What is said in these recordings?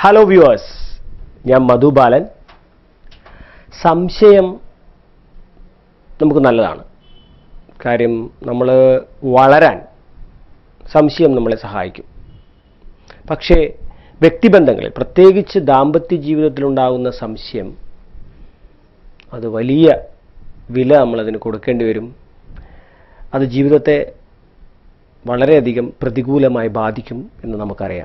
hello viewers ഞാൻ മധു ബാലൻ സംശയം നമുക്ക് നല്ലതാണ് കാര്യം നമ്മൾ വളരാൻ സംശയം നമ്മളെ സഹായിക്കും പക്ഷേ വ്യക്തിബന്ധങ്ങളിൽ പ്രത്യേകിച്ച് ദാമ്പത്യ ജീവിതത്തിലുണ്ടാകുന്ന സംശയം അത് വലിയ വില നമ്മളതിന് കൊടുക്കേണ്ടി വരും അത് ജീവിതത്തെ വളരെയധികം പ്രതികൂലമായി ബാധിക്കും എന്ന് നമുക്കറിയാം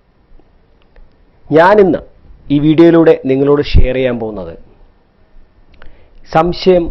ഞാനിന്ന് ഈ വീഡിയോയിലൂടെ നിങ്ങളോട് ഷെയർ ചെയ്യാൻ പോകുന്നത് സംശയം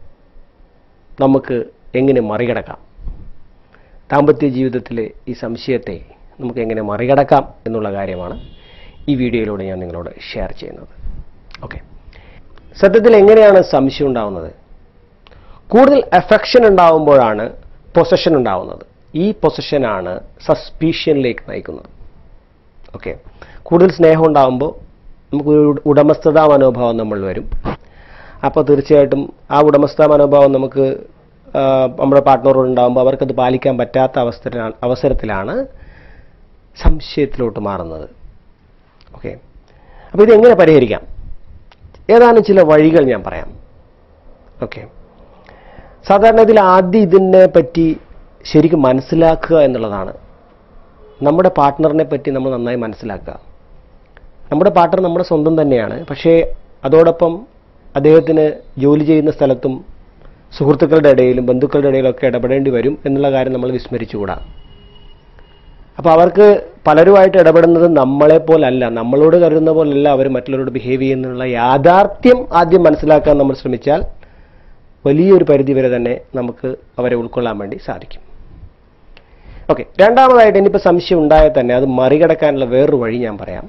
നമുക്ക് എങ്ങനെ മറികടക്കാം ദാമ്പത്യ ജീവിതത്തിലെ ഈ സംശയത്തെ നമുക്ക് എങ്ങനെ മറികടക്കാം എന്നുള്ള കാര്യമാണ് ഈ വീഡിയോയിലൂടെ ഞാൻ നിങ്ങളോട് ഷെയർ ചെയ്യുന്നത് ഓക്കെ സത്യത്തിൽ എങ്ങനെയാണ് സംശയം ഉണ്ടാവുന്നത് കൂടുതൽ എഫെക്ഷൻ ഉണ്ടാവുമ്പോഴാണ് പൊസഷൻ ഉണ്ടാവുന്നത് ഈ പൊസഷനാണ് സസ്പീഷ്യനിലേക്ക് നയിക്കുന്നത് ഓക്കെ കൂടുതൽ സ്നേഹം ഉണ്ടാകുമ്പോൾ നമുക്ക് ഒരു ഉടമസ്ഥതാ മനോഭാവം നമ്മൾ വരും അപ്പോൾ തീർച്ചയായിട്ടും ആ ഉടമസ്ഥതാ മനോഭാവം നമുക്ക് ആ, നമ്മുടെ പാർട്ട്ണറോട് ഉണ്ടാകുമ്പോൾ അവർക്കത് പാലിക്കാൻ പറ്റാത്ത അവസരത്തിലാണ് അവസരത്തിലാണ് സംശയത്തിലോട്ട് മാറുന്നത് ഓക്കെ അപ്പോൾ ഇതെങ്ങനെ പരിഹരിക്കാം ഏതാനും ചില വഴികൾ ഞാൻ പറയാം ഓക്കെ സാധാരണ ഇതിൽ ആദ്യം ഇതിനെ പറ്റി ശരിക്കും മനസ്സിലാക്കുക എന്നുള്ളതാണ് നമ്മുടെ പാർട്ട്ണറിനെ പറ്റി നമ്മൾ നന്നായി മനസ്സിലാക്കുക നമ്മുടെ പാർട്ട്ണർ നമ്മുടെ സ്വന്തം തന്നെയാണ് പക്ഷേ അതോടൊപ്പം അദ്ദേഹത്തിന് ജോലി ചെയ്യുന്ന സ്ഥലത്തും സുഹൃത്തുക്കളുടെ ഇടയിലും ബന്ധുക്കളുടെ ഇടയിലൊക്കെ ഇടപെടേണ്ടി വരും എന്നുള്ള കാര്യം നമ്മൾ വിസ്മരിച്ചുകൂടാ അപ്പോൾ അവർക്ക് പലരുമായിട്ട് ഇടപെടുന്നത് നമ്മളെ പോലല്ല നമ്മളോട് കരുതുന്ന പോലല്ല അവർ മറ്റുള്ളവരോട് ബിഹേവ് ചെയ്യുന്നുള്ള യാഥാർത്ഥ്യം ആദ്യം മനസ്സിലാക്കാൻ നമ്മൾ ശ്രമിച്ചാൽ വലിയൊരു പരിധി വരെ തന്നെ നമുക്ക് അവരെ ഉൾക്കൊള്ളാൻ വേണ്ടി സാധിക്കും ഓക്കെ രണ്ടാമതായിട്ട് ഇനിയിപ്പോൾ സംശയം ഉണ്ടായാൽ തന്നെ അത് മറികടക്കാനുള്ള വേറൊരു വഴി ഞാൻ പറയാം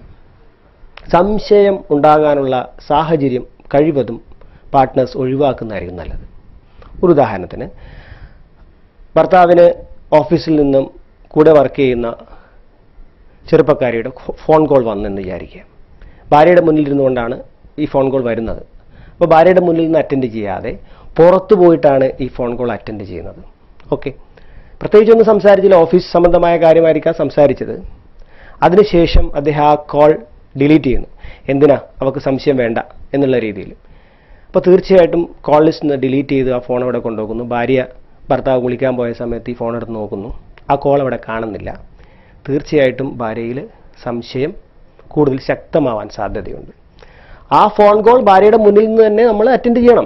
സംശയം ഉണ്ടാകാനുള്ള സാഹചര്യം കഴിവതും പാർട്ട്നേഴ്സ് ഒഴിവാക്കുന്നതായിരിക്കും നല്ലത് ഒരു ഉദാഹരണത്തിന് ഭർത്താവിന് ഓഫീസിൽ നിന്നും കൂടെ വർക്ക് ചെയ്യുന്ന ചെറുപ്പക്കാരിയുടെ ഫോൺ കോൾ വന്നെന്ന് വിചാരിക്കുക ഭാര്യയുടെ മുന്നിൽ ഇരുന്നുകൊണ്ടാണ് ഈ ഫോൺ കോൾ വരുന്നത് അപ്പോൾ ഭാര്യയുടെ മുന്നിൽ നിന്ന് അറ്റൻഡ് ചെയ്യാതെ പുറത്തു പോയിട്ടാണ് ഈ ഫോൺ കോൾ അറ്റൻഡ് ചെയ്യുന്നത് ഓക്കെ പ്രത്യേകിച്ചൊന്നും സംസാരിച്ചില്ല ഓഫീസ് സംബന്ധമായ കാര്യമായിരിക്കാം സംസാരിച്ചത് അതിനുശേഷം അദ്ദേഹം ആ കോൾ ഡിലീറ്റ് ചെയ്യുന്നു എന്തിനാ അവർക്ക് സംശയം വേണ്ട എന്നുള്ള രീതിയിൽ അപ്പോൾ തീർച്ചയായിട്ടും കോൾ ലിസ്റ്റ് നിന്ന് ഡിലീറ്റ് ചെയ്ത് ആ ഫോൺ അവിടെ കൊണ്ടുപോകുന്നു ഭാര്യ ഭർത്താവ് കുളിക്കാൻ പോയ സമയത്ത് ഈ ഫോൺ എടുത്ത് നോക്കുന്നു ആ കോൾ അവിടെ കാണുന്നില്ല തീർച്ചയായിട്ടും ഭാര്യയിൽ സംശയം കൂടുതൽ ശക്തമാവാൻ സാധ്യതയുണ്ട് ആ ഫോൺ കോൾ ഭാര്യയുടെ മുന്നിൽ നിന്ന് തന്നെ നമ്മൾ അറ്റൻഡ് ചെയ്യണം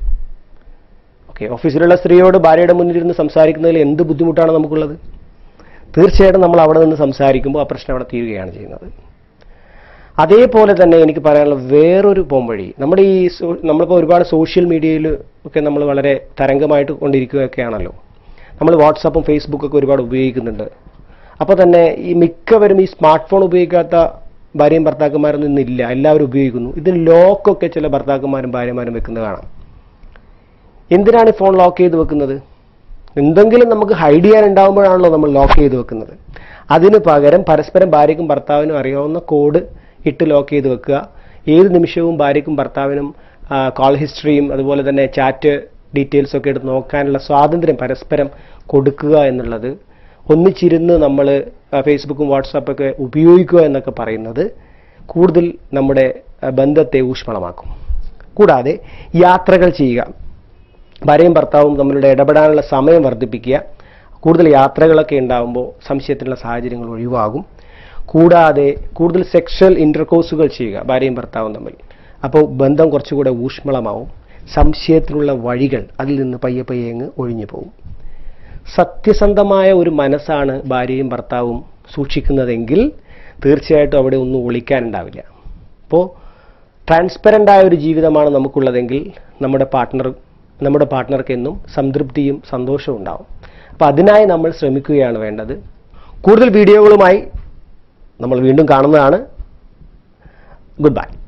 ഓക്കെ ഓഫീസിലുള്ള സ്ത്രീയോട് ഭാര്യയുടെ മുന്നിൽ ഇരുന്ന് സംസാരിക്കുന്നതിൽ എന്ത് ബുദ്ധിമുട്ടാണ് നമുക്കുള്ളത് തീർച്ചയായിട്ടും നമ്മൾ അവിടെ നിന്ന് സംസാരിക്കുമ്പോൾ ആ പ്രശ്നം അവിടെ തീരുകയാണ് ചെയ്യുന്നത് അതേപോലെ തന്നെ എനിക്ക് പറയാനുള്ള വേറൊരു പോംവഴി നമ്മുടെ ഈ സോ- നമ്മളിപ്പോൾ ഒരുപാട് സോഷ്യൽ മീഡിയയിൽ ഒക്കെ നമ്മൾ വളരെ തരംഗമായിട്ട് കൊണ്ടിരിക്കുകയൊക്കെയാണല്ലോ നമ്മൾ വാട്സാപ്പും ഫേസ്ബുക്കും ഒക്കെ ഒരുപാട് ഉപയോഗിക്കുന്നുണ്ട് അപ്പോൾ തന്നെ ഈ മിക്കവരും ഈ സ്മാർട്ട് ഫോൺ ഉപയോഗിക്കാത്ത ഭാര്യയും ഭർത്താക്കന്മാരൊന്നും ഇന്നില്ല എല്ലാവരും ഉപയോഗിക്കുന്നു ഇതിന് ലോക്കൊക്കെ ചില ഭർത്താക്കന്മാരും ഭാര്യമാരും വെക്കുന്നത് കാണാം എന്തിനാണ് ഈ ഫോൺ ലോക്ക് ചെയ്ത് വെക്കുന്നത് എന്തെങ്കിലും നമുക്ക് ഹൈഡ് ചെയ്യാൻ ഉണ്ടാകുമ്പോഴാണല്ലോ നമ്മൾ ലോക്ക് ചെയ്ത് വെക്കുന്നത് അതിന് പകരം പരസ്പരം ഭാര്യയ്ക്കും ഭർത്താവിനും അറിയാവുന്ന കോഡ് ഇട്ട് ലോക്ക് ചെയ്ത് വെക്കുക ഏത് നിമിഷവും ഭാര്യയ്ക്കും ഭർത്താവിനും കോൾ ഹിസ്റ്ററിയും അതുപോലെ തന്നെ ചാറ്റ് ഡീറ്റെയിൽസ് ഒക്കെ എടുത്ത് നോക്കാനുള്ള സ്വാതന്ത്ര്യം പരസ്പരം കൊടുക്കുക എന്നുള്ളത് ഒന്നിച്ചിരുന്ന് നമ്മൾ ഫേസ്ബുക്കും വാട്സാപ്പൊക്കെ ഉപയോഗിക്കുക എന്നൊക്കെ പറയുന്നത് കൂടുതൽ നമ്മുടെ ആ, ബന്ധത്തെ ഊഷ്മളമാക്കും കൂടാതെ യാത്രകൾ ചെയ്യുക ഭാര്യയും ഭർത്താവും തമ്മിലുള്ള ഇടപെടാനുള്ള സമയം വർദ്ധിപ്പിക്കുക കൂടുതൽ യാത്രകളൊക്കെ ഉണ്ടാകുമ്പോൾ സംശയത്തിനുള്ള സാഹചര്യങ്ങൾ ഒഴിവാകും കൂടാതെ കൂടുതൽ സെക്ഷൽ ഇന്റർകോഴ്സുകൾ ചെയ്യുക ഭാര്യയും ഭർത്താവും തമ്മിൽ അപ്പോൾ ബന്ധം കുറച്ചുകൂടെ ഊഷ്മളമാവും സംശയത്തിനുള്ള വഴികൾ അതിൽ നിന്ന് പയ്യെ പയ്യെ അങ്ങ് ഒഴിഞ്ഞു പോകും സത്യസന്ധമായ ഒരു മനസ്സാണ് ഭാര്യയും ഭർത്താവും സൂക്ഷിക്കുന്നതെങ്കിൽ തീർച്ചയായിട്ടും അവിടെ ഒന്നും ഒളിക്കാനുണ്ടാവില്ല അപ്പോൾ ട്രാൻസ്പെറൻ്റ് ആയ ഒരു ജീവിതമാണ് നമുക്കുള്ളതെങ്കിൽ നമ്മുടെ പാർട്ട്ണർ നമ്മുടെ പാർട്ട്ണർക്ക് എന്നും സംതൃപ്തിയും സന്തോഷവും ഉണ്ടാവും അപ്പോൾ അതിനായി നമ്മൾ ശ്രമിക്കുകയാണ് വേണ്ടത് കൂടുതൽ വീഡിയോകളുമായി നമ്മൾ വീണ്ടും കാണുന്നതാണ് ഗുഡ് ബൈ